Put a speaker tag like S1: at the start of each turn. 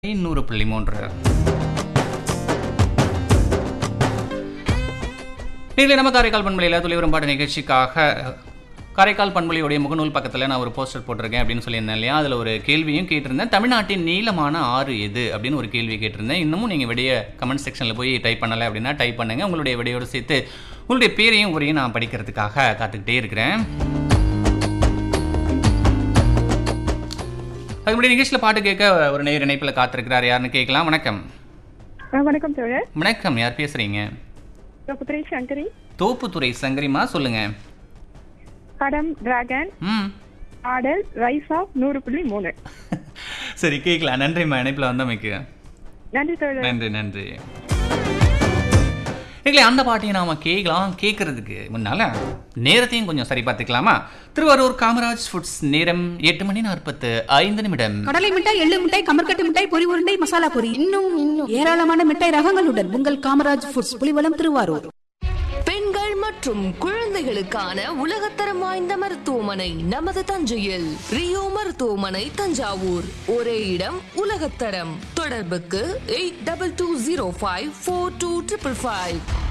S1: நூறு புள்ளி மூன்று நீங்களே நம்ம காரைக்கால் பண்பலையில் துளிவரும் பாட்டு நிகழ்ச்சிக்காக காரைக்கால் பண்பலையுடைய முகநூல் பக்கத்தில் நான் ஒரு போஸ்டர் போட்டிருக்கேன் அப்படின்னு சொல்லியிருந்தேன் இல்லையா அதில் ஒரு கேள்வியும் கேட்டிருந்தேன் தமிழ்நாட்டின் நீளமான ஆறு எது அப்படின்னு ஒரு கேள்வி கேட்டிருந்தேன் இன்னமும் நீங்கள் விடைய கமெண்ட் செக்ஷனில் போய் டைப் பண்ணலை அப்படின்னா டைப் பண்ணுங்கள் உங்களுடைய விடையோடு சேர்த்து உங்களுடைய பேரையும் ஊரையும் நான் படிக்கிறதுக்காக காத்துக்கிட்டே இருக்கிறேன் அதுக்கு முன்னாடி நிகழ்ச்சியில் பாட்டு கேட்க ஒரு நேர் இணைப்பில் காத்திருக்கிறார் யாருன்னு கேட்கலாம் வணக்கம்
S2: ஆ, வணக்கம் தோழர்
S1: வணக்கம் யார் பேசுறீங்க
S2: புத்திரை சங்கரி
S1: தோப்புத்துறை சங்கரிமா சொல்லுங்க
S2: படம் டிராகன்
S1: ம்
S2: ஆடல் ரைஸ் ஆஃப் நூறு புள்ளி மூணு
S1: சரி கேட்கலாம் நன்றிம்மா இணைப்பில் வந்தமைக்கு
S2: நன்றி தோழர்
S1: நன்றி நன்றி இல்லை அந்த பாட்டையும் நாம கேட்கலாம் கேட்கறதுக்கு முன்னால நேரத்தையும் கொஞ்சம் சரி பார்த்துக்கலாமா திருவாரூர் காமராஜ் ஃபுட்ஸ் நேரம் எட்டு மணி நாற்பத்து ஐந்து நிமிடம்
S3: கடலை மிட்டாய் எள்ளு மிட்டாய் கமர்கட்டு மிட்டாய் பொரி உருண்டை மசாலா பொரி இன்னும் இன்னும் ஏராளமான மிட்டாய் ரகங்களுடன் உங்கள் காமராஜ் ஃபுட்ஸ் புலிவலம் திருவாரூர்
S4: பெண்கள் மற்றும் குழந்தைகளுக்கான உலகத்தரம் வாய்ந்த மருத்துவமனை நமது தஞ்சையில் ரியோ மருத்துவமனை தஞ்சாவூர் ஒரே இடம் உலகத்தரம் தொடர்புக்கு eight double two zero five four two triple five